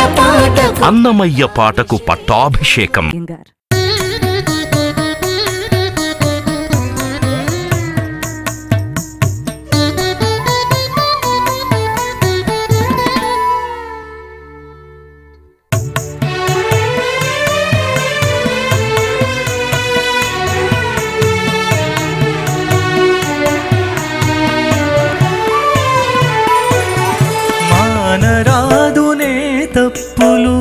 పాటకు అన్నమయ్య పాటకు పట్టాభిషేకం గారు మానరాదునే తప్పులు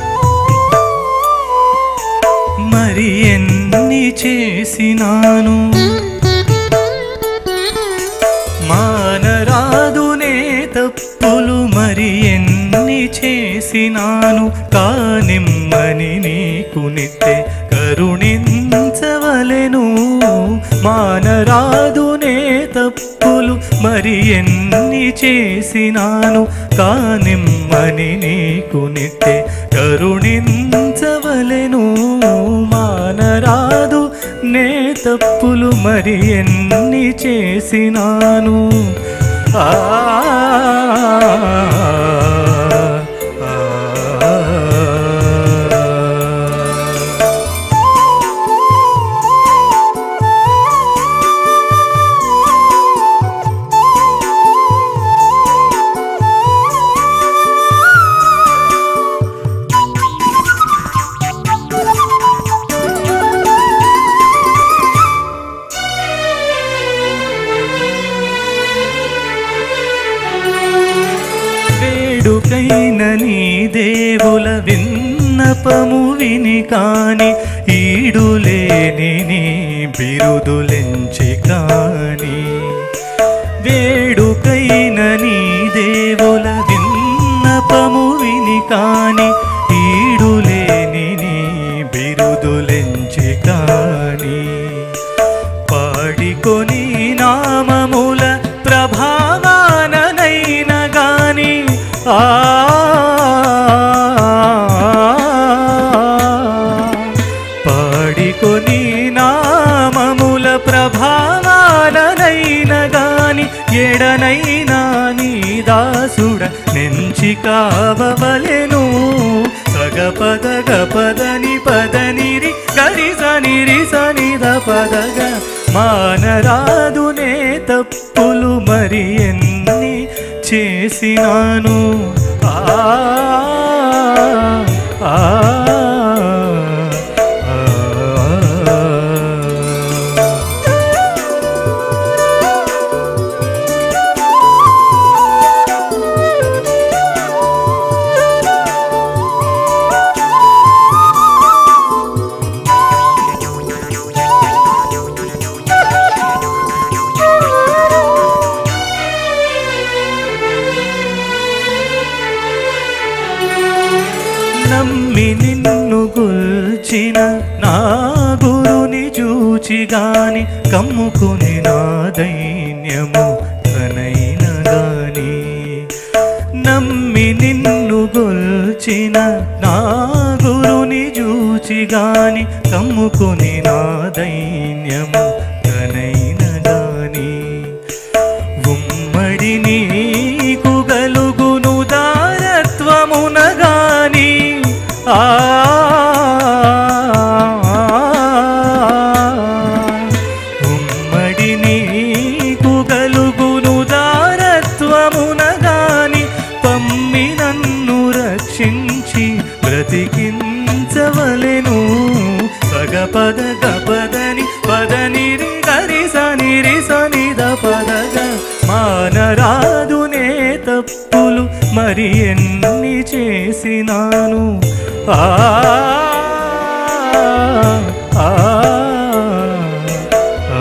మరి ఎన్ని చేసినాను మానరాదునే తప్పులు మరి ఎన్ని చేసినాను కానిమ్మని నీకు నిత్తే కరుణించవలెను మానరాదునే తప్పులు మరి ఎన్ని చేసినాను కానిమ్మని నీకు నిత్తే కరుణించవలెను మానరాదు నే తప్పులు మరి ఎన్ని చేసినాను ఆ ఆ వేడుకైన నీ దేవుల విన్నపము విని కాని ఈడులేని నీ బిరుదులెంచి కాని వేడుకైన నీ దేవుల విన్నపము విని కాని ఈడులేని నీ బిరుదులెంచి కాని పాడికొని నామముల ప్రభావాననైన గాని ఆ పాడికొని నామముల ప్రభావాననైన గాని ఎడనైనా నీ దాసుడ నెంచి కావవలెను సగపద గపదని పదనిరి గరి సనిరి సనిద పదగ మానరాదునే తప్పులు మరి ఎన్ని చేసినాను ఆ ఆ, ఆ. నమ్మి నిన్ను గుల్చిన నా గురుని చూచి గాని కమ్ముకుని నా దైన్యము కనైన గాని నమ్మి నిన్ను గొల్చిన నా గురుని చూచి గాని కమ్ముకుని నా దైన్యము కనైన గాని ఉమ్మడి నీకు గలుగును దారత్వమున గాని ఆ ఉమ్మడి నీకు గలుగును దారత్వమున గాని పమ్మి నన్ను రక్షించి బ్రతికించవలెను సగపద గపదని పదనిరి గరి సనిరి సనిద పదగ మానరాదునే తప్పులు మరి ఎన్ని చేసినాను ఆ ఆ, ఆ, ఆ.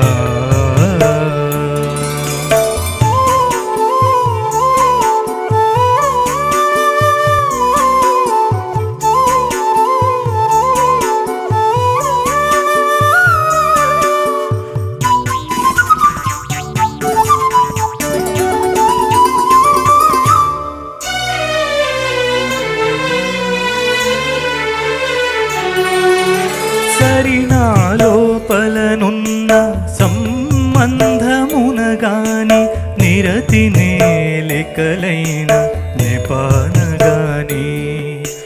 సరినా లోపలనున్న సంబంధమున గాని నిరతి నేలికలైన నిపాన గాని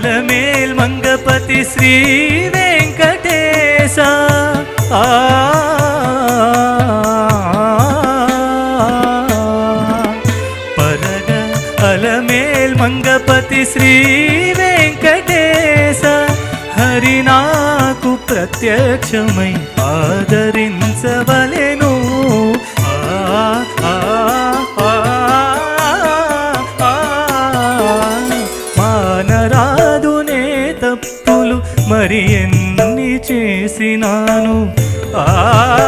అలమేల్ మంగపతి శ్రీ వెంకటేశ ఆ పరగ అలమేల్ మంగపతి శ్రీ వెంకటేశ హరి నాకు ప్రత్యక్షమై ఆదరించవలెను ఆ ఆ ఆ ఆ మానరాదునే తప్పులు మరి ఎన్ని చేసినాను ఆ